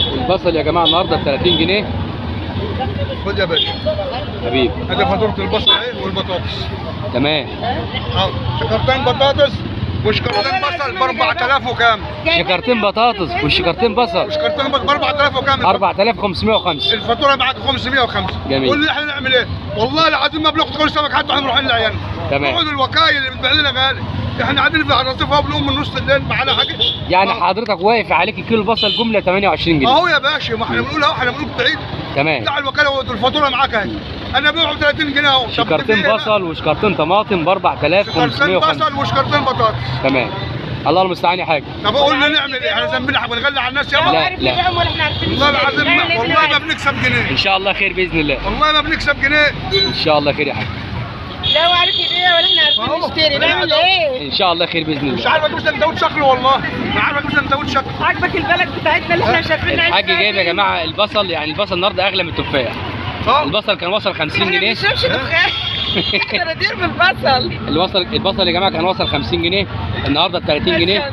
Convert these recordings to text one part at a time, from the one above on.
البصل يا جماعه النهارده ب 30 جنيه خد يا باشا حبيبي ادي فاتوره البصل اهي والبطاطس تمام اه شكرتين بطاطس وشكرتين بصل ب 4000 وكام شكرتين بطاطس وشكرتين بصل وشكرتين بصل ب 4000 وكام 4505 الفاتوره معاك 505 جميل. قول لي احنا نعمل ايه والله العظيم ما بناخد كل سمك حتى احنا رايحين لعيالنا تمام. نقعد الوكايل اللي بتبيع لنا غالي احنا قاعدين في الرصيف وبنقوم من نص الليل معانا حاجه يعني آه. حضرتك واقف عليك كيلو البصل جمله 28 ما جنيه هو يا باشا ما احنا بنقول اهو احنا بنقول بعيد تمام بتاع الوكاله والفاتوره معاك اهي انا ببيعه ب 30 جنيه اهو طب شكرتين تبيع إيه بصل وشكرتين طماطم ب شكرتين 4505 بصل وشكرتين بطاطس تمام الله المستعان يا حاج طب اقول لي نعمل ايه احنا ذنبنا بنغلي على الناس لا، يابا لا. والله العظيم ما- والله ما بنكسب جنيه ان شاء الله خير باذن الله والله ما بنكسب جنيه ان شاء الله خير يا حاج لا هو عارف يبيع ولا احنا عارفين أهو. نشتري نعمل ايه؟ ان شاء الله خير باذن مش الله عارف اجيب سندوتش شكله والله ما عارف اجيب سندوتش شكله عاجبك البلد بتاعتنا اللي احنا شايفينها الحاج جايب يا جماعه البصل يعني البصل النهارده اغلى من التفاح اه البصل كان وصل 50 احنا ما جنيه بنشربش دخان احنا ندير بالبصل البصل البصل يا جماعه كان وصل 50 جنيه النهارده ب 30 جنيه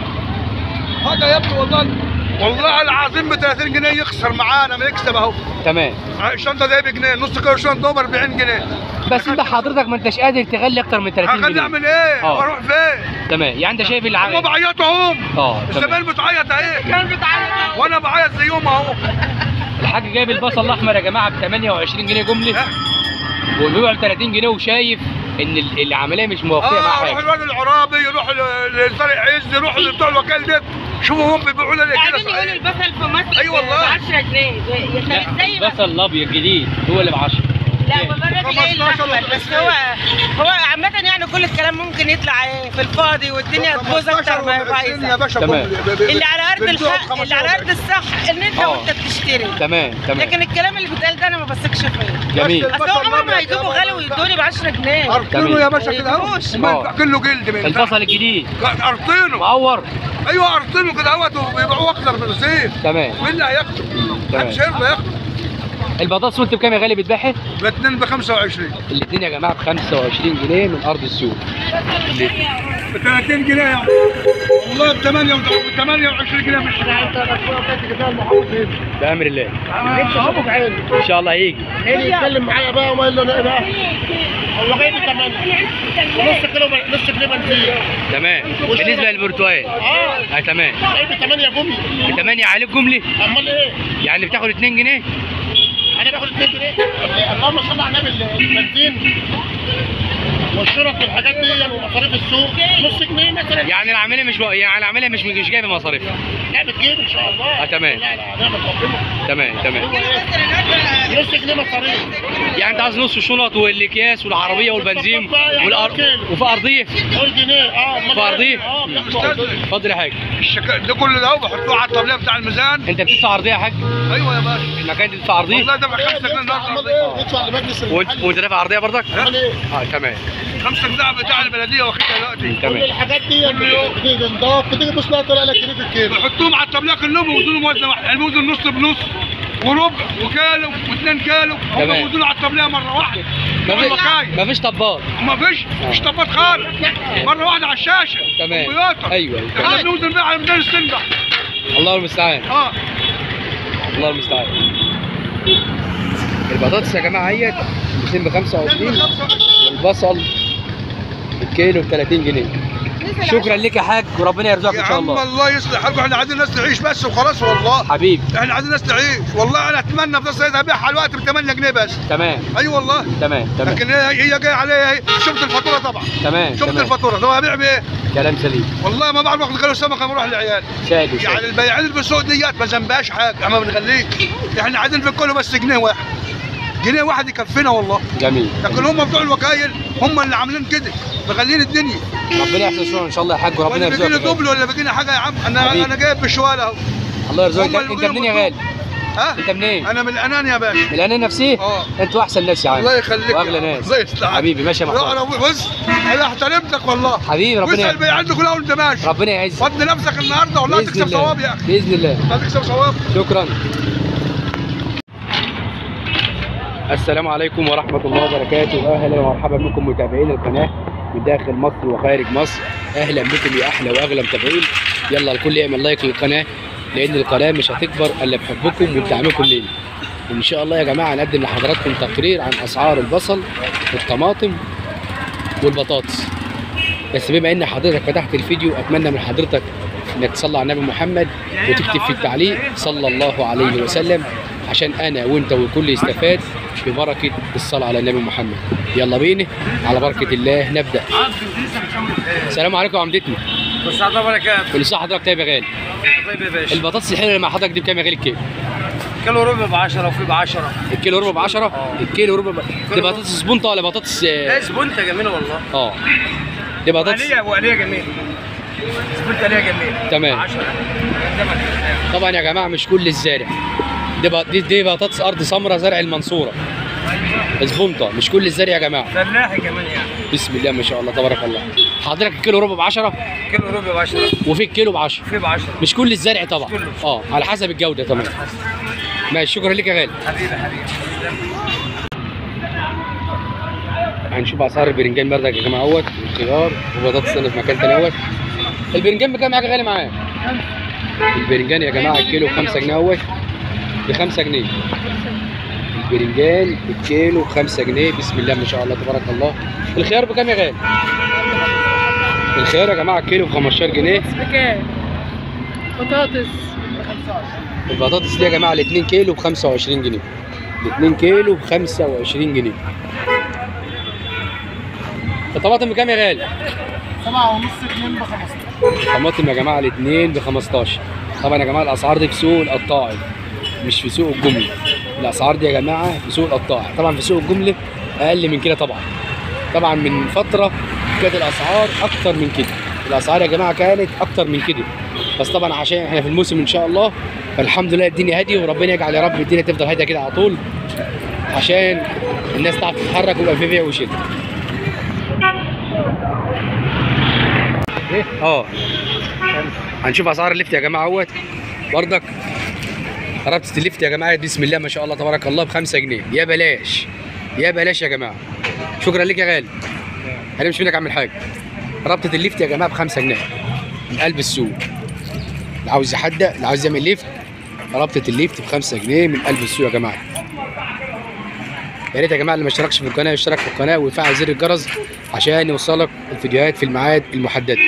هذا يا ابني والله والله العظيم ب 30 جنيه يخسر معانا ما يكسب اهو تمام الشنطه دي بجنيه نص كيلو شنطه ب 40 جنيه بس انت حضرتك ما انتش قادر تغلي اكتر من 30 هخلي جنيه اعمل ايه؟ آه. واروح فين؟ تمام يعني انت شايف هم الع... بعيطوا اهم اه تمام الزبائن بتعيط اهي كان بتعلم وانا بعيط زيهم اهو الحاج جايب البصل الاحمر يا جماعه ب 28 جنيه جمله وبيبيع ب 30 جنيه وشايف ان ال- العمليه مش موفيه مع اه يروح حاجه الواد العرابي يروح ل- لطارق عز يروح لبتوع الوكال ديت شوفوا هم بيبيعوا لنا كده قاعدين يقولوا صحيح البصل في مصر أي والله. ب 10 جنيه يا لا طب ازاي بقى؟ البصل الابيض الجديد هو اللي ب 10 لا والله الراجل ايه 15 الاحمر بس هو هو عامة يعني كل الكلام ممكن يطلع ايه في الفاضي والدنيا تبوظ اكتر ما هي 15 يا بايظه باشا تمام. كله. ب- ب- اللي على ارض بنبيعه الحق ب اللي على 15. ارض الصح ان انت آه. وانت بتشتري تمام تمام لكن الكلام اللي بيتقال ده انا ما بثقش فيه جميل بس اصل هو البصل عمرهم ما الأبيض هيجيبوا يا غالي ويدوني ب 10 جنيه ارطينه يا باشا كده اهو يجيبوش. ما آه. ينفع كله جلد ما ينفعش. البصل الجديد ارطينه معور ايوه ارطينه كده اهوت وبيبيعوه اكتر من الزيت تمام مين اللي هياخده؟ تمام. محدش هيرضى ياخده البطاطس وانت بكام يا غالي بتبيعها؟ الاثنين ب 25 الاثنين يا جماعه ب 25 جنيه من ارض السوق ب 30 جنيه يا عم. والله ب 8 ب 28 جنيه مش بامر الله نفسي ابو بعيني ان شاء الله هيجي عيني يتكلم معايا بقى وما له ايه بقى هو جايب كمان ونص كيلو نص كيلو بنزين تمام بالنسبه للبرتقال اه اه تمام جايب 8 جمله ب 8 عليك جمله امال ايه يعني بتاخد 2 جنيه انا باخد 2 جنيه اللهم صل على النبي البنزين والشرط والحاجات دي ومصاريف السوق نص جنيه مثلا يعني العمليه مش يعني العمليه مش مش جايبه مصاريفها لا بتجيب ان شاء الله آه، تمام. لا لا نعمة ربنا تمام تمام نص جنيه مصاريف يعني انت عايز نص الشنط والاكياس والعربيه والبنزين والأر... وفي ارضيه قول جنيه اه امال في إيه؟ أرضية؟ اه بياخدوا أستاذ. أرضية. اتفضل يا حاج الشكا... ده كل ده بحطوه على الطبليه بتاع الميزان انت بتدفع ارضيه يا حاج ايوه يا باشا المكان ده بتدفع ارضيه والله دفع 5 جنيه امال النهارده ايه يدفع لمجلس وانت المحل وانت دافع ارضيه برضك امال ايه اه تمام 5 جنيه بتاع البلديه واخدها دلوقتي كل تمام الحاجات دي بتيجي نضاف بتيجي تبص لها طلع لك جنيه في الكيلو بيحطوهم على الطبليه كلهم ويوزنوا وزن واحد يعني بيوزنوا نص بنص وربع وكيلو واثنين كيلو هم تمام. بيوزنوا على الطبليه مره واحده مره مفيش وكايه مفيش طباط ما فيش مش طبات خالص مره واحده على الشاشه تمام. كمبيوتر. أيوة، أيوة. احنا بنوزن بيها على ميزان السنجح الله المستعان اه الله المستعان البطاطس يا جماعه اهيت 225 والبصل الكيلو ب 30 جنيه شكرا لك يا حاج وربنا يرزقك يا ان شاء عم الله الله يصلح حالكم احنا عايزين ناس تعيش بس وخلاص والله حبيبي احنا عايزين ناس تعيش والله انا اتمنى في الصيد ابيعها الوقت ب 8 جنيه بس تمام اي والله تمام تمام لكن هي هي جايه عليها هي شفت الفاتوره طبعا تمام شفت تمام الفاتوره طب ابيع بايه؟ كلام سليم والله ما بعرف اخد كيلو سمك انا بروح للعيال شادي يعني شادي البياعين اللي في السوق ديت ما ذنبهاش حاجه احنا ما بنغليش احنا عايزين في كله بس جنيه واحد جنيه واحد يكفينا والله جميل لكن هم بتوع الوكايل هم اللي عاملين كده مغلين الدنيا ربنا يحسن شغل ان شاء الله يا حاج وربنا ولا بيجي يرزقك لي يا دبل ولا بيجي لي حاجه يا عم انا حبيبي. انا جايب بشوال اهو الله يرزقك هم اللي انت بيجوا منين يا لي غالي ها انت منين انا من الانان يا باشا من الانانيه نفسيه اه انتوا احسن ناس يا عم الله يخليك واغلى يا عم. ناس الله يصلحك حبيبي ماشي يا لا محمود انا بص انا احترمتك والله حبيبي ربنا واسال بيع عندك كلها وانت ماشي ربنا يعزك فضل نفسك النهارده والله باذن هتكسب ثواب يا الله اخي باذن الله هتكسب ثواب شكرا السلام عليكم ورحمة الله وبركاته أهلا ومرحبا بكم متابعين القناة من داخل مصر وخارج مصر أهلا بكم يا أحلى وأغلى متابعين يلا الكل يعمل لايك للقناة لان القناه مش هتكبر الا بحبكم وبدعمكم لينا ان شاء الله يا جماعه هنقدم لحضراتكم تقرير عن اسعار البصل والطماطم والبطاطس بس بما ان حضرتك فتحت الفيديو اتمنى من حضرتك انك تصلي على النبي محمد وتكتب في التعليق صلى الله عليه وسلم عشان انا وانت والكل يستفاد ببركه الصلاه على النبي محمد يلا بينا على بركه الله نبدا السلام عليكم يا عمدتنا بس الله بركاته كل سنه حضرتك طيب يا غالي طيب يا باشا البطاطس الحلوه اللي مع حضرتك دي بكام يا غالي الكيلو كيلو ربع ب 10 وفي ب 10 الكيلو ربع ب 10 الكيلو ربع ب... دي بطاطس سبونطه ولا بطاطس لا اه زبونته جميله والله آه. دي بطاطس وآلية وآلية جميله زبونته آلية جميله تمام. 10 طبعا يا جماعه مش كل الزارع دي ب... دي, دي بطاطس ارض سمراء زرع المنصوره سبونطه مش كل الزرع يا جماعه فلاحي كمان يعني بسم الله ما شاء الله تبارك الله حضرتك الكيلو ربع ب 10 كيلو ربع ب 10 وفي الكيلو ب 10 في ب 10 مش كل الزرع طبعا كله. اه على حسب الجوده تمام ماشي شكرا لك يا غالي حبيبي حبيبي هنشوف اسعار البرنجان بردك يا جماعه اهوت والخيار وبطاطس انا في مكان تاني اهوت البرنجان بكام يا غالي معايا البرنجان يا جماعه الكيلو ب 5 جنيه اهوت ب 5 جنيه البرنجان الكيلو ب 5 جنيه بسم الله ما شاء الله تبارك الله الخيار بكام يا غالي الخيار يا جماعه الكيلو ب 15 جنيه بكام؟ بطاطس البطاطس دي يا جماعه ال 2 كيلو ب 25 جنيه ال 2 كيلو ب 25 جنيه الطماطم بكام يا غالي؟ سبعة ونص اتنين ب 15 طماطم يا جماعه الاثنين ب 15 طبعا يا جماعه الاسعار دي في سوق القطاعي مش في سوق الجمله الاسعار دي يا جماعه في سوق القطاعي طبعا في سوق الجمله اقل من كده طبعا طبعا من فتره كانت الاسعار اكتر من كده الاسعار يا جماعه كانت اكتر من كده بس طبعا عشان احنا في الموسم ان شاء الله فالحمد لله الدنيا هاديه وربنا يجعل يا رب الدنيا تفضل هاديه كده على طول عشان الناس تعرف تتحرك ويبقى في بيع وشراء ايه اه هنشوف اسعار الليفت يا جماعه اهوت بردك رابطه الليفت يا جماعه بسم الله ما شاء الله تبارك الله ب 5 جنيه يا بلاش يا بلاش يا جماعه شكرا لك يا غالي هنمشي منك يا عم الحاج رابطه الليفت يا جماعه ب 5 جنيه من قلب السوق اللي عاوز يحدق اللي عاوز يعمل ليفت رابطه الليفت ب 5 جنيه من قلب السوق يا جماعه يا ريت يا جماعه اللي ما اشتركش في القناه يشترك في القناه ويفعل زر الجرس عشان يوصلك الفيديوهات في الميعاد المحدده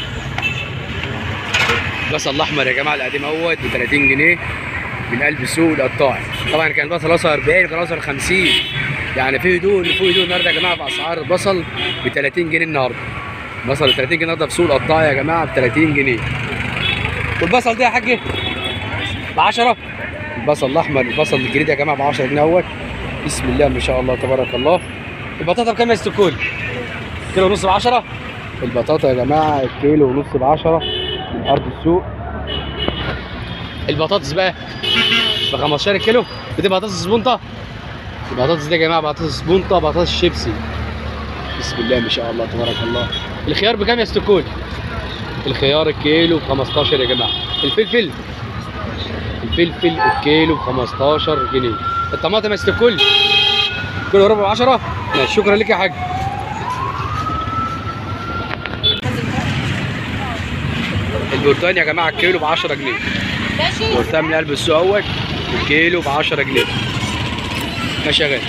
البصل الاحمر يا جماعه القديم اهوت ب 30 جنيه من قلب السوق القطاعي طبعا كان البصل وصل 40 وكان وصل 50 يعني في هدوء في هدوء النهارده يا جماعه في اسعار البصل ب 30 جنيه النهارده بصل ب 30 جنيه النهارده في سوق القطاعي يا جماعه ب 30 جنيه والبصل ده يا حاج ب 10 البصل الاحمر البصل الجريد يا جماعه ب 10 جنيه اهوت بسم الله ما شاء الله تبارك الله البطاطا بكام يا ست الكل؟ كيلو ونص ب 10 البطاطا يا جماعه الكيلو ونص ب 10 من ارض السوق البطاطس بقى ب 15 كيلو دي بطاطس سبونطه البطاطس دي يا جماعه بطاطس سبونطه بطاطس شيبسي بسم الله ما شاء الله تبارك الله الخيار بكام يا ست الكل؟ الخيار الكيلو ب 15 يا جماعه الفلفل الفلفل الكيلو ب 15 جنيه الطماطم يا ست الكل كيلو ربع ب 10 ماشي شكرا لك يا حاج البرتقال يا جماعه الكيلو ب 10 جنيه البرتقال من قلب السوق اهوت الكيلو ب 10 جنيه ماشي يا غالي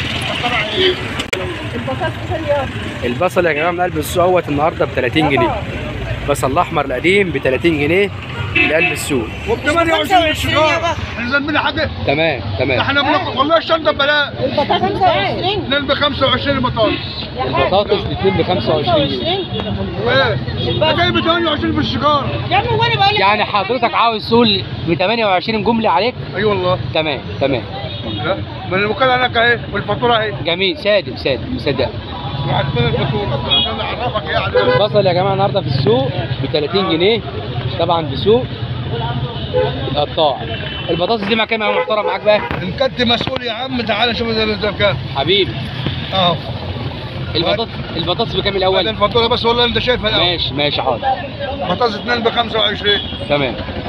البصل يا جماعه من قلب السوق اهوت النهارده ب 30 جنيه البصل الاحمر القديم ب 30 جنيه من قلب السوق وب 28 الشجار احنا ذنبنا حاجه تمام تمام احنا بناكل والله الشنطه ببلاش اتنين ب 25 البطاطس البطاطس الاثنين ب 25 جنيه وايه ده جايب 28 في الشجار يا ابني وانا بقول لك يعني حضرتك عاوز تقول ب 28 جمله عليك اي والله تمام تمام لا ما الوكاله هناك اهي والفاتوره اهي جميل صادق صادق مصدق وعدتنا الفاتوره عشان اعرفك ايه على البصل يا جماعه النهارده في السوق ب 30 جنيه طبعا في سوق القطاع البطاطس دي مع كام يا محترم معاك بقى ان كنت مسؤول يا عم تعالى شوف ده ده كام حبيبي اهو البطاطس البطاطس بكام ولا الاول الفاتوره بس والله انت شايفها الاول ماشي ماشي حاضر بطاطس 2 ب 25 تمام